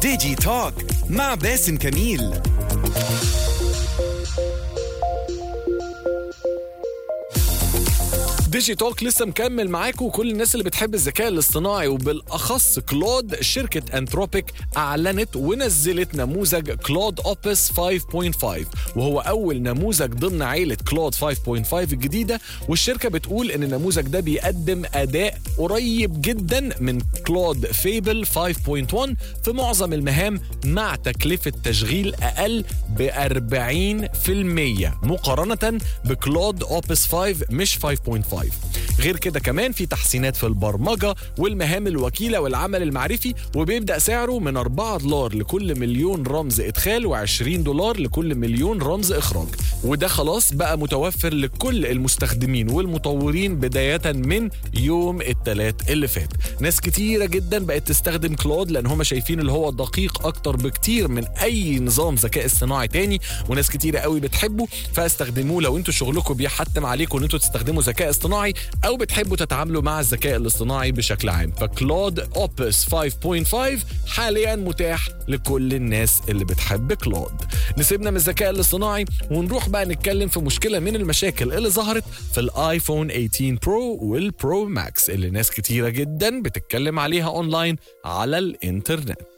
ديجي توك مع باسم كميل ديجي توك لسه مكمل معاكم وكل الناس اللي بتحب الذكاء الاصطناعي وبالاخص كلود شركه انتروبيك اعلنت ونزلت نموذج كلود اوبس 5.5 وهو اول نموذج ضمن عيله كلود 5.5 الجديده والشركه بتقول ان النموذج ده بيقدم اداء قريب جدا من كلود فيبل 5.1 في معظم المهام مع تكلفه تشغيل اقل ب 40% مقارنه بكلود اوبس 5 مش 5.5 غير كده كمان في تحسينات في البرمجه والمهام الوكيله والعمل المعرفي وبيبدا سعره من 4 دولار لكل مليون رمز ادخال و20 دولار لكل مليون رمز اخراج وده خلاص بقى متوفر لكل المستخدمين والمطورين بدايه من يوم الثلاث اللي فات ناس كتيره جدا بقت تستخدم كلود لان هم شايفين اللي هو دقيق اكتر بكتير من اي نظام ذكاء اصطناعي تاني وناس كتيره قوي بتحبه فاستخدموه لو انتوا شغلكم بيحتم عليكم ان انتوا تستخدموا ذكاء اصطناعي او بتحبوا تتعاملوا مع الذكاء الاصطناعي بشكل عام فكلود اوبس 5.5 حاليا متاح لكل الناس اللي بتحب كلود نسيبنا من الذكاء الاصطناعي ونروح بقى نتكلم في مشكله من المشاكل اللي ظهرت في الايفون 18 برو والبرو ماكس اللي ناس كتيره جدا بتتكلم عليها اونلاين على الانترنت